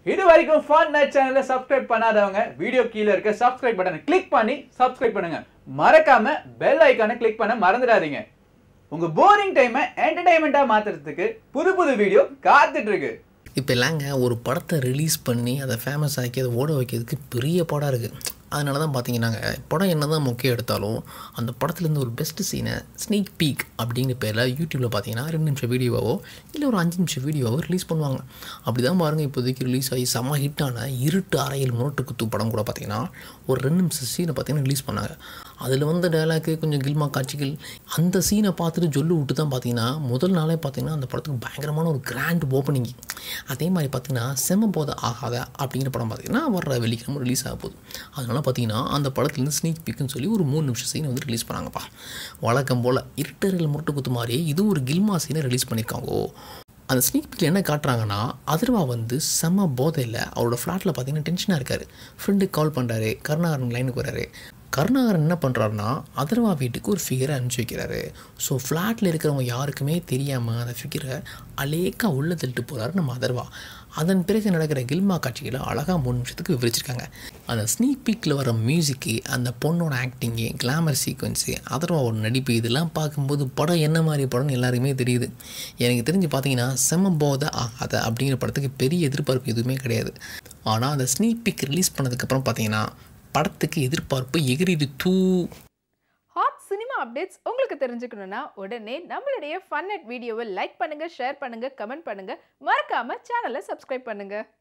இது வரைக்கும் fun night சேனலை சப்ஸ்கிரைப் பண்ணாதவங்க வீடியோ கீழே இருக்க சப்ஸ்கிரைப் பட்டனை கிளிக் பண்ணி சப்ஸ்கிரைப் பண்ணுங்க மறக்காம பெல் ஐக்கானை கிளிக் பண்ண மறந்துடாதீங்க உங்க போரிங் டைமை என்டர்டைன்மெண்ட்டா மாத்துறதுக்கு புது புது வீடியோ காத்துட்டு இருக்கு இப்போ இல்லைங்க ஒரு படத்தை ரிலீஸ் பண்ணி அதை ஃபேமஸ் ஆக்கி அதை ஓட வைக்கிறதுக்கு பெரிய படம் இருக்குது அதனால தான் பார்த்தீங்கன்னாங்க படம் என்ன தான் முக்கியம் எடுத்தாலும் அந்த படத்துலேருந்து ஒரு பெஸ்ட் சீனை ஸ்னீக் பீக் அப்படிங்கிற பேரில் யூடியூப்பில் பார்த்தீங்கன்னா ரெண்டு நிமிஷம் வீடியோவோ இல்லை ஒரு அஞ்சு நிமிஷம் வீடியோவோ ரிலீஸ் பண்ணுவாங்க அப்படி தான் பாருங்கள் இப்போதைக்கு ரிலீஸ் ஆகி செம்ம ஹிட்டான இருட்டு அறையில் முரட்டு குத்து படம் கூட பார்த்தீங்கன்னா ஒரு ரெண்டு நிமிஷம் சீனை பார்த்தீங்கன்னா ரிலீஸ் பண்ணாங்க அதில் வந்த டைலாக்கு கொஞ்சம் கில்மா காட்சிகள் அந்த சீனை பார்த்துட்டு ஜொல்லு விட்டு தான் பார்த்தீங்கன்னா முதல் நாளே பார்த்தீங்கன்னா அந்த படத்துக்கு பயங்கரமான ஒரு கிராண்ட் ஓப்பனிங் அதே மாதிரி பார்த்தீங்கன்னா செம்ம போத ஆகாத அப்படிங்கிற படம் பார்த்தீங்கன்னா வர்ற வெள்ளிக்கிழமை ரிலீஸ் ஆக போகுது அதனால் பார்த்தீங்கன்னா அந்த படத்துலேருந்து ஸ்னீக் பிக்குன்னு சொல்லி ஒரு மூணு நிமிஷம் சீனை வந்து ரிலீஸ் பண்ணாங்கப்பா வழக்கம் போல் இருட்டரில் முரட்டு குத்து மாதிரி இது ஒரு கில்மா சீனை ரிலீஸ் பண்ணியிருக்காங்கோ அந்த ஸ்னீக் பிக்கில் என்ன காட்டுறாங்கன்னா அதிர்வா வந்து செம்ம போதையில் அவரோட ஃப்ளாட்டில் பார்த்தீங்கன்னா டென்ஷனாக இருக்கார் ஃப்ரெண்டுக்கு கால் பண்ணுறாரு கருணாகரன் லைனுக்கு வராரு கருணாகரன் என்ன பண்ணுறாருன்னா அதர்வா வீட்டுக்கு ஒரு ஃபிகரை அனுப்பிச்சி வைக்கிறாரு ஸோ ஃப்ளாட்டில் இருக்கிறவங்க யாருக்குமே தெரியாமல் அந்த ஃபிகரை அலேக்கா உள்ளே தள்ளிட்டு போகிறாரு நம்ம அதர்வா அதன் பிறகு நடக்கிற கில்மா காட்சிகளை அழகாக மூணு நிமிஷத்துக்கு விவரிச்சிருக்காங்க அந்த ஸ்னீக் பீக்கில் வர மியூசிக்கு அந்த பொண்ணோட ஆக்டிங்கு கிளாமர் சீக்வன்ஸு அதர்வாவோட நடிப்பு இதெல்லாம் பார்க்கும்போது படம் என்ன மாதிரி படம்னு எல்லாருக்குமே தெரியுது எனக்கு தெரிஞ்சு பார்த்தீங்கன்னா செம்ம போத ஆகாத அப்படிங்கிற படத்துக்கு பெரிய எதிர்பார்ப்பு எதுவுமே கிடையாது ஆனால் அந்த ஸ்னீக் பீக் ரிலீஸ் பண்ணதுக்கப்புறம் பார்த்தீங்கன்னா படத்துக்கு எதிர்பார்ப்பு எகிரிடு தூ ஹாட் சினிமா அப்டேட்ஸ் உங்களுக்கு தெரிஞ்சுக்கணும்னா உடனே நம்மளுடைய ஃபன் அட் வீடியோவை லைக் பண்ணுங்க ஷேர் பண்ணுங்க கமெண்ட் பண்ணுங்க மறக்காம சேனலை சப்ஸ்கிரைப் பண்ணுங்க